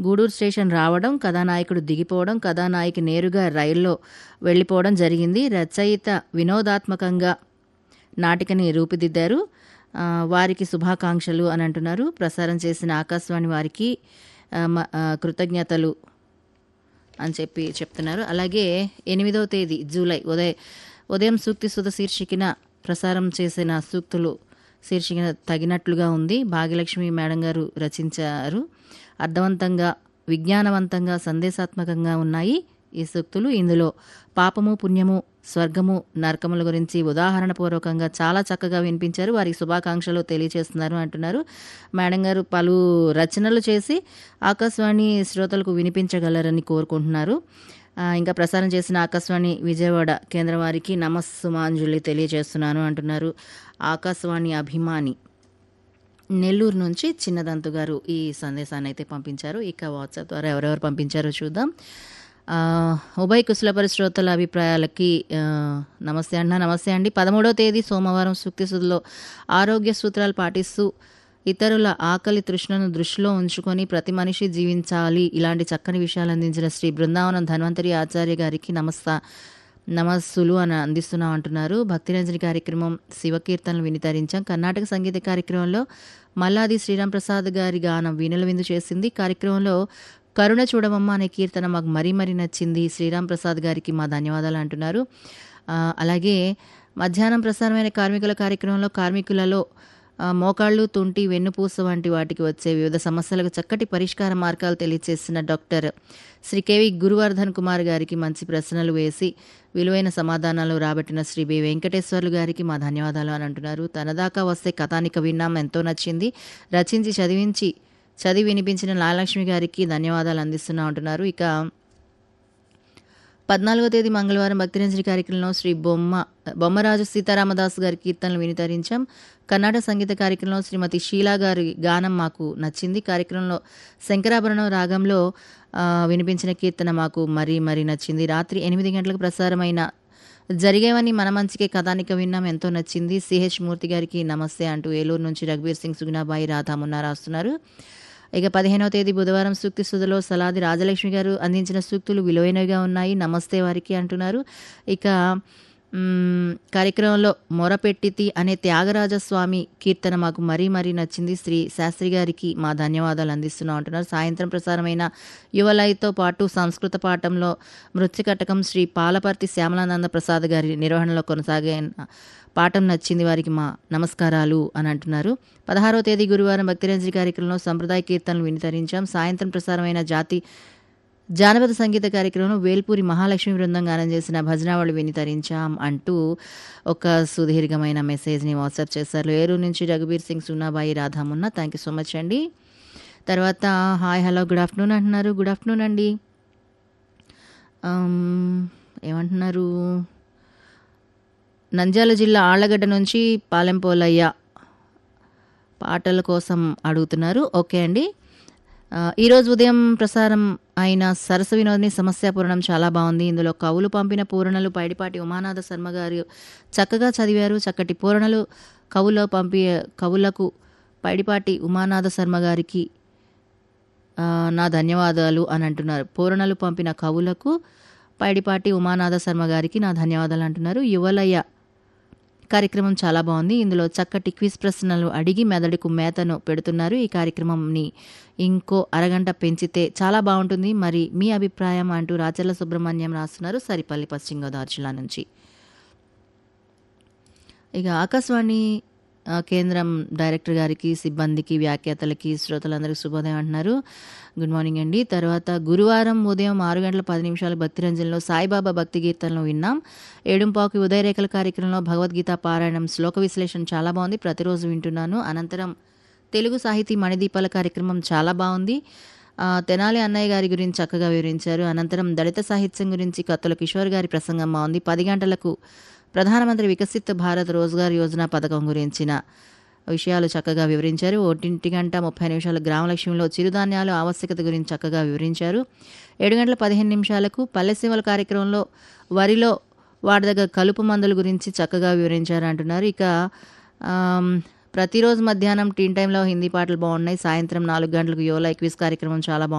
Gudur station రావడం కథానాయకుడు దిగిపోవడం కథానాయకి నేరుగా రైల్లో వెళ్ళిపోవడం జరిగింది రచయిత వినోదాత్మకంగా నాటికని రూపుదిద్దారు ఆ, వారికి శుభాకాంక్షలు అని అంటున్నారు ప్రసారం చేసిన ఆకాశవాణి వారికి ఆ, మ- ఆ, కృతజ్ఞతలు అని చెప్పి చెప్తున్నారు అలాగే ఎనిమిదవ తేదీ జూలై ఉదయ ఉదయం సూక్తి సుధ శీర్షికన ప్రసారం చేసిన సూక్తులు శీర్షికన తగినట్లుగా ఉంది భాగ్యలక్ష్మి మేడం గారు రచించారు అర్థవంతంగా విజ్ఞానవంతంగా సందేశాత్మకంగా ఉన్నాయి ఈ సూక్తులు ఇందులో పాపము పుణ్యము స్వర్గము నరకముల గురించి ఉదాహరణ పూర్వకంగా చాలా చక్కగా వినిపించారు వారికి శుభాకాంక్షలు తెలియజేస్తున్నారు అంటున్నారు మేడం గారు పలు రచనలు చేసి ఆకాశవాణి శ్రోతలకు వినిపించగలరని కోరుకుంటున్నారు ఆ, ఇంకా ప్రసారం చేసిన ఆకాశవాణి విజయవాడ కేంద్రం వారికి నమస్సుమాంజలి తెలియజేస్తున్నాను అంటున్నారు ఆకాశవాణి అభిమాని నెల్లూరు నుంచి చిన్నదంతు గారు ఈ సందేశాన్ని అయితే పంపించారు ఇక వాట్సాప్ ద్వారా ఎవరెవరు పంపించారో చూద్దాం ఆ, ఉభయ కుశలపరి శ్రోతల అభిప్రాయాలకి ఆ, నమస్తే అన్న నమస్తే అండి పదమూడవ తేదీ సోమవారం సూక్తి సుధిలో ఆరోగ్య సూత్రాలు పాటిస్తూ ఇతరుల ఆకలి తృష్ణను దృష్టిలో ఉంచుకొని ప్రతి మనిషి జీవించాలి ఇలాంటి చక్కని విషయాలు అందించిన శ్రీ బృందావనం ధన్వంతరి ఆచార్య గారికి నమస్తా నమస్సులు అని అందిస్తున్నాం అంటున్నారు భక్తిరంజని కార్యక్రమం శివకీర్తనలు వినితరించాం కర్ణాటక సంగీత కార్యక్రమంలో మల్లాది శ్రీరామ్ ప్రసాద్ గారి గానం వీణుల విందు చేసింది కార్యక్రమంలో కరుణ చూడమమ్మ అనే కీర్తన మాకు మరీ మరీ నచ్చింది శ్రీరామ్ ప్రసాద్ గారికి మా ధన్యవాదాలు అంటున్నారు ఆ, అలాగే మధ్యాహ్నం ప్రసారమైన కార్మికుల కార్యక్రమంలో కార్మికులలో ఆ, మోకాళ్ళు తుంటి వెన్నుపూస వంటి వాటికి వచ్చే వివిధ సమస్యలకు చక్కటి పరిష్కార మార్గాలు తెలియచేసిన డాక్టర్ శ్రీ కేవి గురువర్ధన్ కుమార్ గారికి మంచి ప్రశ్నలు వేసి విలువైన సమాధానాలు రాబట్టిన శ్రీ బి వెంకటేశ్వర్లు గారికి మా ధన్యవాదాలు అని అంటున్నారు తనదాకా వస్తే కథానిక విన్నాం ఎంతో నచ్చింది రచించి చదివించి చదివి వినిపించిన నాగలక్ష్మి గారికి ధన్యవాదాలు అందిస్తున్నా అంటున్నారు ఇక పద్నాలుగో తేదీ మంగళవారం భక్తిరంజని కార్యక్రమంలో శ్రీ బొమ్మ బొమ్మరాజు సీతారామదాస్ గారి కీర్తనలు వినితరించాం కర్ణాటక సంగీత కార్యక్రమంలో శ్రీమతి షీలా గారి గానం మాకు నచ్చింది కార్యక్రమంలో శంకరాభరణం రాగంలో ఆ, వినిపించిన కీర్తన మాకు మరీ మరీ నచ్చింది రాత్రి ఎనిమిది గంటలకు ప్రసారమైన జరిగేవని మన మంచికే కథానిక విన్నాం ఎంతో నచ్చింది సిహెచ్ మూర్తి గారికి నమస్తే అంటూ ఏలూరు నుంచి రఘువీర్ సింగ్ సుగుణాబాయి రాధామున్నా రాస్తున్నారు ఇక పదిహేనవ తేదీ బుధవారం సూక్తి సుధలో సలాది రాజలక్ష్మి గారు అందించిన సూక్తులు విలువైనవిగా ఉన్నాయి నమస్తే వారికి అంటున్నారు ఇక మ్మ్, కార్యక్రమంలో మొరపెట్టితి అనే త్యాగరాజ స్వామి కీర్తన మాకు మరీ మరీ నచ్చింది శ్రీ శాస్త్రి గారికి మా ధన్యవాదాలు అందిస్తున్నాం అంటున్నారు సాయంత్రం ప్రసారమైన యువలయతో పాటు సంస్కృత పాఠంలో మృత్యుకటకం శ్రీ పాలపర్తి శ్యామలానంద ప్రసాద్ గారి నిర్వహణలో కొనసాగే పాఠం నచ్చింది వారికి మా నమస్కారాలు అని అంటున్నారు పదహారో తేదీ గురువారం భక్తిరంజని కార్యక్రమంలో సంప్రదాయ కీర్తనలు వినితరించాం సాయంత్రం ప్రసారమైన జాతి జానపద సంగీత కార్యక్రమంలో వేల్పూరి మహాలక్ష్మి బృందం గానం చేసిన భజనావళి వినితరించాం అంటూ ఒక సుదీర్ఘమైన మెసేజ్ని వాట్సాప్ చేశారు ఏరూరు నుంచి రఘుబీర్ సింగ్ సునాబాయి రాధామున్న థ్యాంక్ యూ సో మచ్ అండి తర్వాత హాయ్ హలో గుడ్ ఆఫ్టర్నూన్ అంటున్నారు గుడ్ ఆఫ్టర్నూన్ అండి ఆమ్, ఏమంటున్నారు నంద్యాల జిల్లా ఆళ్లగడ్డ నుంచి పాలెంపోలయ్య పాటల కోసం అడుగుతున్నారు ఓకే అండి ఆ, ఈరోజు ఉదయం ప్రసారం అయిన సరస వినోదిని సమస్య పూరణం చాలా బాగుంది ఇందులో కవులు పంపిన పూరణలు పైడిపాటి ఉమానాథ శర్మ గారు చక్కగా చదివారు చక్కటి పూరణలు కవులో పంపి కవులకు పైడిపాటి ఉమానాథ శర్మ గారికి ఆ, నా ధన్యవాదాలు అని అంటున్నారు పూరణలు పంపిన కవులకు పైడిపాటి ఉమానాథ శర్మ గారికి నా ధన్యవాదాలు అంటున్నారు యువలయ్య కార్యక్రమం చాలా బాగుంది ఇందులో చక్కటి క్విజ్ ప్రశ్నలు అడిగి మెదడుకు మేతను పెడుతున్నారు ఈ కార్యక్రమంని ఇంకో అరగంట పెంచితే చాలా బాగుంటుంది మరి మీ అభిప్రాయం అంటూ రాచర్ల సుబ్రహ్మణ్యం రాస్తున్నారు సరిపల్లి పశ్చిమ గోదావరి జిల్లా నుంచి ఇక ఆకాశవాణి ఆ, కేంద్రం డైరెక్టర్ గారికి సిబ్బందికి వ్యాఖ్యాతలకి శ్రోతలందరికీ శుభోదయం అంటున్నారు గుడ్ మార్నింగ్ అండి తర్వాత గురువారం ఉదయం ఆరు గంటల పది నిమిషాల భక్తిరంజన్లో సాయిబాబా భక్తి కీర్తనలు విన్నాం ఏడుంపాకి ఉదయరేఖల కార్యక్రమంలో భగవద్గీత పారాయణం శ్లోక విశ్లేషణ చాలా బాగుంది ప్రతిరోజు వింటున్నాను అనంతరం తెలుగు సాహితీ మణిదీపాల కార్యక్రమం చాలా బాగుంది ఆ, తెనాలి అన్నయ్య గారి గురించి చక్కగా వివరించారు అనంతరం దళిత సాహిత్యం గురించి కత్తుల కిషోర్ గారి ప్రసంగం బాగుంది పది గంటలకు ప్రధానమంత్రి వికసిత్ భారత్ రోజ్గార్ యోజన పథకం గురించిన విషయాలు చక్కగా వివరించారు ఒంటింటి గంట ముప్పై నిమిషాల గ్రామలక్ష్మిలో చిరుధాన్యాలు ఆవశ్యకత గురించి చక్కగా వివరించారు ఏడు గంటల పదిహేను నిమిషాలకు పల్లెసీమల కార్యక్రమంలో వరిలో వాడదగ్గ కలుపు మందుల గురించి చక్కగా వివరించారు అంటున్నారు ఇక ఆమ్, ప్రతిరోజు మధ్యాహ్నం టీన్ టైంలో హిందీ పాటలు బాగున్నాయి సాయంత్రం నాలుగు గంటలకు యోలా క్విజ్ కార్యక్రమం చాలా బాగుంది